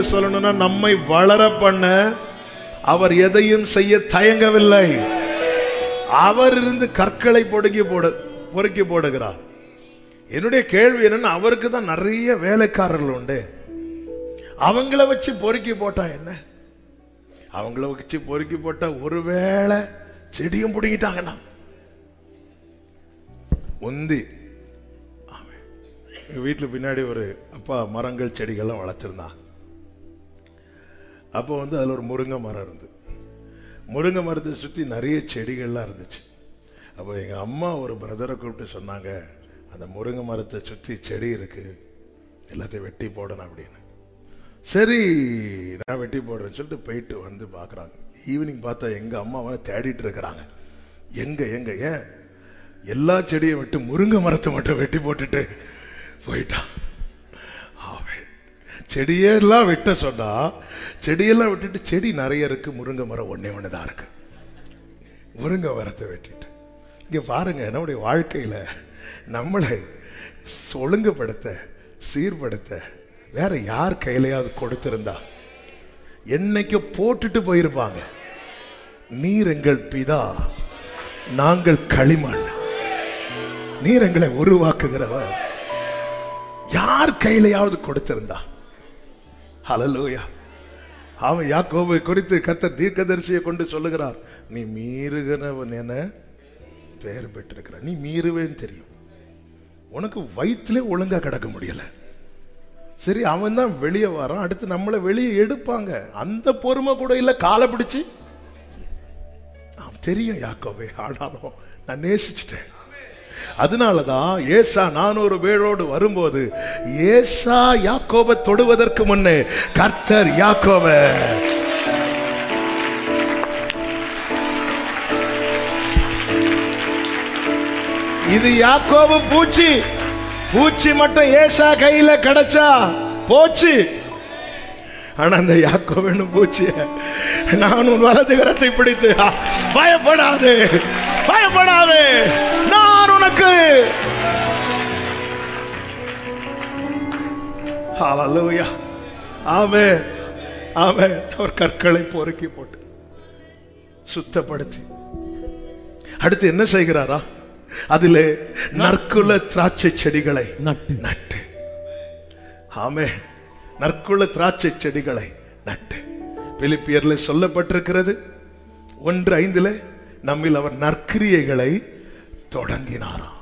சொல்லணும்னா நம்மை வளர பண்ண அவர் எதையும் செய்ய தயங்கவில்லை அவர் இருந்து கற்களை பொடுக்கி போட பொறுக்கி போடுகிறார் என்னுடைய கேள்வி என்னன்னா அவருக்கு தான் நிறைய வேலைக்காரர்கள் உண்டு அவங்கள வச்சு பொறுக்கி போட்டா என்ன அவங்கள வச்சு பொறுக்கி போட்டா ஒருவேளை செடியும் பிடிங்கிட்டாங்கன்னா உந்தி ஆமென். எங்க வீட்டுல பின்னாடி ஒரு அப்பா மரங்கள் செடிகள்லாம் வளர்த்துருந்தாங்க அப்போ வந்து அதில் ஒரு முருங்கை மரம் இருந்து முருங்கை மரத்தை சுற்றி நிறைய செடிகள்லாம் இருந்துச்சு அப்போ எங்கள் அம்மா ஒரு பிரதரை கூப்பிட்டு சொன்னாங்க அந்த முருங்கை மரத்தை சுற்றி செடி இருக்கு எல்லாத்தையும் வெட்டி போடணும் அப்படின்னு சரி நான் வெட்டி போடுறேன்னு சொல்லிட்டு போயிட்டு வந்து பார்க்குறாங்க ஈவினிங் பார்த்தா எங்கள் அம்மாவை தேடிட்டு இருக்கிறாங்க எங்க எங்க ஏன் எல்லா செடியும் விட்டு முருங்கை மரத்தை மட்டும் வெட்டி போட்டுட்டு போயிட்டான் ஆமென். செடியெல்லாம் வெட்ட சொன்னா செடியெல்லாம் விட்டுட்டு செடி நிறைய இருக்கு முருங்கை மரம் ஒண்ணே ஒன்று தான் இருக்கு முருங்கை மரத்தை வெட்டிட்டு இங்க பாருங்க நம்முடைய வாழ்க்கையில நம்மளை ஒழுங்குபடுத்த சீர்படுத்த வேற யார் கையிலையாவது கொடுத்திருந்தா என்னைக்கு போட்டுட்டு போயிருப்பாங்க நீர் எங்கள் பிதா நாங்கள் களிமண் நீர் எங்களை உருவாக்குகிறவர் யார் கையிலையாவது கொடுத்திருந்தா ஹalleluya அவன் யாக்கோபை குறித்து கர்த்தர் தீர்க்கதரிசியை கொண்டு சொல்லுகிறார் நீ மீறுகிறவன் என பெயர் பெற்றிருக்கிறார் நீ மீறுவேன்னு தெரியும் உனக்கு வயிற்றுல ஒழுங்கா கிடக்க முடியல சரி அவன் தான் வெளியே வரான் அடுத்து நம்மளை வெளியே எடுப்பாங்க அந்த பொறுமை கூட இல்ல காலை பிடிச்சு ஆம், தெரியும் யாக்கோபே ஆனாலும் நான் நேசிச்சிட்டேன் அதனாலதான் ஏசா நானூறு பேரோடு வரும்போது ஏசா யாக்கோபை தொடுவதற்கு முன்னே கர்த்தர் யாக்கோப இது யாக்கோபு பூச்சி பூச்சி மட்டும் ஏசா கையில கிடைச்சா போச்சு ஆனா அந்த யாக்கோபு பூச்சிய நான் உன் வலது கரத்தை பிடித்து "ஆ, பயப்படாதே பயப்படாதே நான் உனக்கு ஹalleluya ஆமென் ஆமென் அவர் கற்களை பொறுக்கி போட்டு சுத்தப்படுத்தி அடுத்து என்ன செய்கிறாரா அதிலே நற்குல திராட்சை செடிகளை நட்டு நட்டு ஆமே நற்குல திராட்சை செடிகளை நட்டு பிலிப்பியர்ல சொல்லப்பட்டிருக்கிறது ஒன்று ஐந்துல நம்மில் அவர் நற்கிரியைகளை தொடங்கினாராம்